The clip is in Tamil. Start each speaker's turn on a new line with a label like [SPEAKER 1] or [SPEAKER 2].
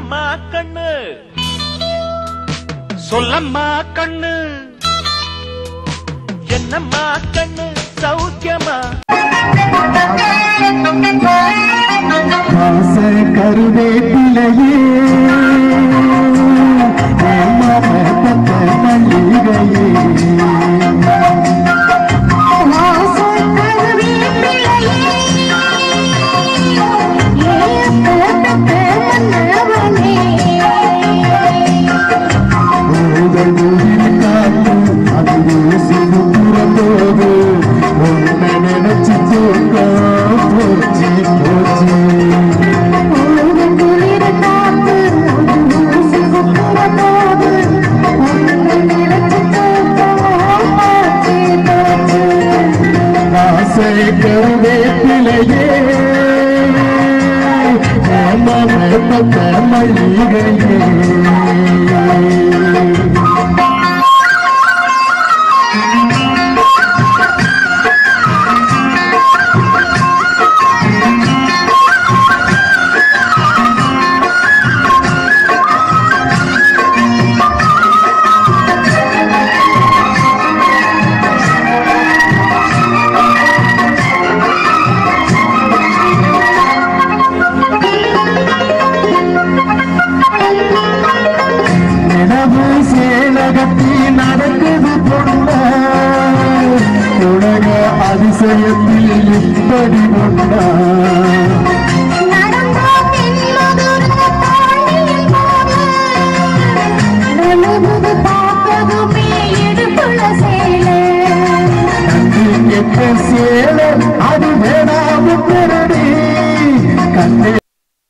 [SPEAKER 1] என்னம்மா கண்ணு சொல்லம்மா கண்ணு என்னம்மா கண்ணு சௌக்கியமா
[SPEAKER 2] ஆச கருவேப்பிலையே மாமத்த மல்லிகையே ஊதல் ஊரில் காத்து அது சிறு புறத்தோடு உன்னை நினைச்சு தூக்கம் போச்சு போச்சு ஆசை கருவேப்பிலையே மாமத்த மல்லிகையே நிலவு சேலகத்தி நடக்குது பொண்ண உலக அதிசயத்தில் இப்படி ஒன்றா